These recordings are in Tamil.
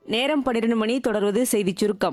நேரம் பன்னிரண்டு மணி தொடர்வது செய்திச் சுருக்கம்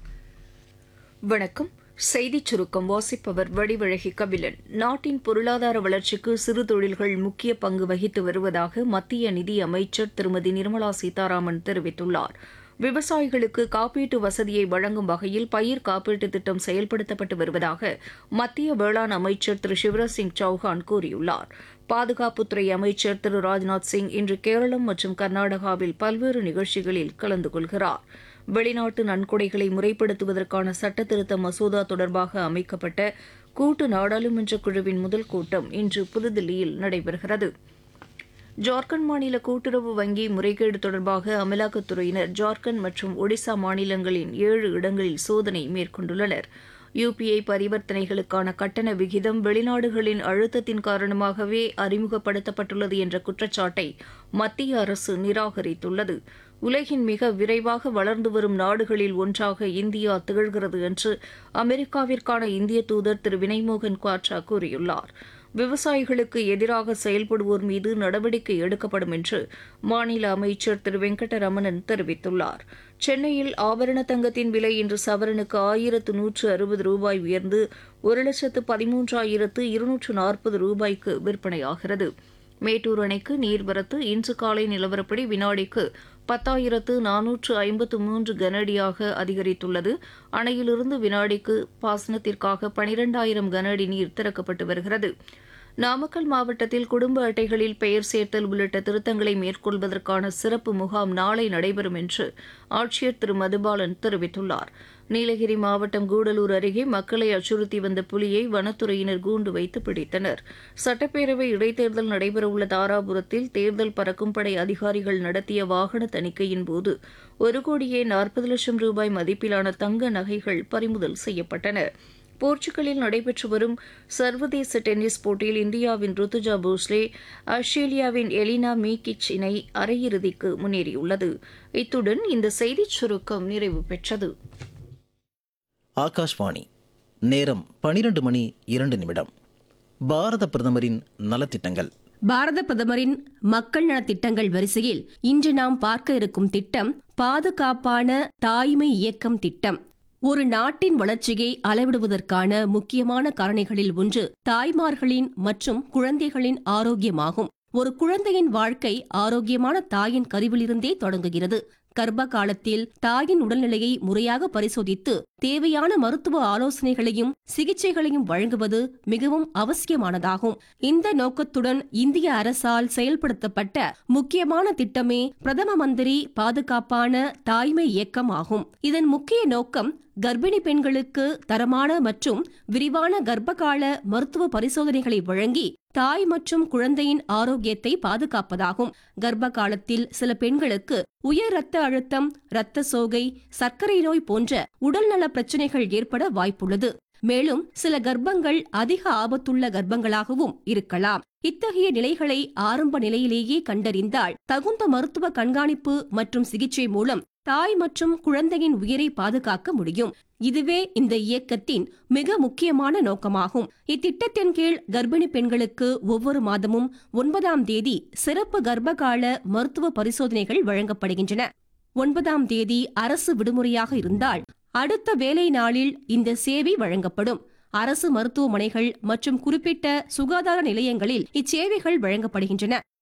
வணக்கம் செய்திச் சுருக்கம் வாசிப்பவர் வடிவழகி கபிலன் நாட்டின் பொருளாதார வளர்ச்சிக்கு சிறு தொழில்கள் முக்கிய பங்கு வகித்து வருவதாக மத்திய நிதி அமைச்சர் திருமதி நிர்மலா சீதாராமன் தெரிவித்துள்ளார் விவசாயிகளுக்கு காப்பீட்டு வசதியை வழங்கும் வகையில் பயிர் காப்பீட்டு திட்டம் செயல்படுத்தப்பட்டு வருவதாக மத்திய வேளாண் அமைச்சர் திரு சிவராஜ் சிங் சௌஹான் கூறியுள்ளார் பாதுகாப்புத்துறை அமைச்சர் திரு ராஜ்நாத் சிங் இன்று கேரளம் மற்றும் கர்நாடகாவில் பல்வேறு நிகழ்ச்சிகளில் கலந்து கொள்கிறார் வெளிநாட்டு நன்கொடைகளை முறைப்படுத்துவதற்கான சட்டத்திருத்த மசோதா தொடர்பாக அமைக்கப்பட்ட கூட்டு நாடாளுமன்ற குழுவின் முதல் கூட்டம் இன்று புதுதில்லியில் நடைபெறுகிறது ஜார்க்கண்ட் மாநில கூட்டுறவு வங்கி முறைகேடு தொடர்பாக அமலாக்கத்துறையினர் ஜார்க்கண்ட் மற்றும் ஒடிசா மாநிலங்களின் ஏழு இடங்களில் சோதனை மேற்கொண்டுள்ளனர் யுபிஐ பரிவர்த்தனைகளுக்கான கட்டண விகிதம் வெளிநாடுகளின் அழுத்தத்தின் காரணமாகவே அறிமுகப்படுத்தப்பட்டுள்ளது என்ற குற்றச்சாட்டை மத்திய அரசு நிராகரித்துள்ளது உலகின் மிக விரைவாக வளர்ந்து வரும் நாடுகளில் ஒன்றாக இந்தியா திகழ்கிறது என்று அமெரிக்காவிற்கான இந்திய தூதர் திரு வினய்மோகன் குவாட்ரா கூறியுள்ளார் விவசாயிகளுக்கு எதிராக செயல்படுவோர் மீது நடவடிக்கை எடுக்கப்படும் என்று மாநில அமைச்சர் திரு வெங்கடரமணன் தெரிவித்துள்ளார் சென்னையில் ஆபரண தங்கத்தின் விலை இன்று சவரனுக்கு ஆயிரத்து நூற்று அறுபது ரூபாய் உயர்ந்து ஒரு லட்சத்து பதிமூன்றாயிரத்து இருநூற்று நாற்பது ரூபாய்க்கு விற்பனையாகிறது மேட்டூர் அணைக்கு நீர்வரத்து இன்று காலை நிலவரப்படி வினாடிக்கு பத்தாயிரத்து நானூற்று ஐம்பத்து மூன்று கனஅடியாக அதிகரித்துள்ளது அணையிலிருந்து வினாடிக்கு பாசனத்திற்காக பனிரெண்டாயிரம் கன அடி நீர் திறக்கப்பட்டு வருகிறது நாமக்கல் மாவட்டத்தில் குடும்ப அட்டைகளில் பெயர் சேர்த்தல் உள்ளிட்ட திருத்தங்களை மேற்கொள்வதற்கான சிறப்பு முகாம் நாளை நடைபெறும் என்று ஆட்சியர் திரு மதுபாலன் தெரிவித்துள்ளார் நீலகிரி மாவட்டம் கூடலூர் அருகே மக்களை அச்சுறுத்தி வந்த புலியை வனத்துறையினர் கூண்டு வைத்து பிடித்தனர் சட்டப்பேரவை இடைத்தேர்தல் நடைபெறவுள்ள தாராபுரத்தில் தேர்தல் பறக்கும் படை அதிகாரிகள் நடத்திய வாகன தணிக்கையின் போது ஒரு கோடியே நாற்பது லட்சம் ரூபாய் மதிப்பிலான தங்க நகைகள் பறிமுதல் செய்யப்பட்டன போர்ச்சுகலில் நடைபெற்று வரும் சர்வதேச டென்னிஸ் போட்டியில் இந்தியாவின் ருத்துஜா போஸ்லே ஆஸ்திரேலியாவின் எலினா மீகிச் இணை அரையிறுதிக்கு முன்னேறியுள்ளது இத்துடன் இந்த செய்திச் சுருக்கம் நிறைவு பெற்றது ஆகாஷ்வாணி நேரம் பனிரெண்டு மணி இரண்டு நிமிடம் பாரத பிரதமரின் நலத்திட்டங்கள் பாரத பிரதமரின் மக்கள் நலத் திட்டங்கள் வரிசையில் இன்று நாம் பார்க்க இருக்கும் திட்டம் பாதுகாப்பான தாய்மை இயக்கம் திட்டம் ஒரு நாட்டின் வளர்ச்சியை அளவிடுவதற்கான முக்கியமான காரணிகளில் ஒன்று தாய்மார்களின் மற்றும் குழந்தைகளின் ஆரோக்கியமாகும் ஒரு குழந்தையின் வாழ்க்கை ஆரோக்கியமான தாயின் கருவிலிருந்தே தொடங்குகிறது கர்ப்ப காலத்தில் தாயின் உடல்நிலையை முறையாக பரிசோதித்து தேவையான மருத்துவ ஆலோசனைகளையும் சிகிச்சைகளையும் வழங்குவது மிகவும் அவசியமானதாகும் இந்த நோக்கத்துடன் இந்திய அரசால் செயல்படுத்தப்பட்ட முக்கியமான திட்டமே பிரதம மந்திரி பாதுகாப்பான தாய்மை இயக்கம் ஆகும் இதன் முக்கிய நோக்கம் கர்ப்பிணி பெண்களுக்கு தரமான மற்றும் விரிவான கர்ப்பகால மருத்துவ பரிசோதனைகளை வழங்கி தாய் மற்றும் குழந்தையின் ஆரோக்கியத்தை பாதுகாப்பதாகும் கர்ப்ப காலத்தில் சில பெண்களுக்கு உயர் ரத்த அழுத்தம் இரத்த சோகை சர்க்கரை நோய் போன்ற உடல்நல பிரச்சனைகள் ஏற்பட வாய்ப்புள்ளது மேலும் சில கர்ப்பங்கள் அதிக ஆபத்துள்ள கர்ப்பங்களாகவும் இருக்கலாம் இத்தகைய நிலைகளை ஆரம்ப நிலையிலேயே கண்டறிந்தால் தகுந்த மருத்துவ கண்காணிப்பு மற்றும் சிகிச்சை மூலம் தாய் மற்றும் குழந்தையின் உயிரை பாதுகாக்க முடியும் இதுவே இந்த இயக்கத்தின் மிக முக்கியமான நோக்கமாகும் இத்திட்டத்தின் கீழ் கர்ப்பிணி பெண்களுக்கு ஒவ்வொரு மாதமும் ஒன்பதாம் தேதி சிறப்பு கர்ப்பகால மருத்துவ பரிசோதனைகள் வழங்கப்படுகின்றன ஒன்பதாம் தேதி அரசு விடுமுறையாக இருந்தால் அடுத்த வேலை நாளில் இந்த சேவை வழங்கப்படும் அரசு மருத்துவமனைகள் மற்றும் குறிப்பிட்ட சுகாதார நிலையங்களில் இச்சேவைகள் வழங்கப்படுகின்றன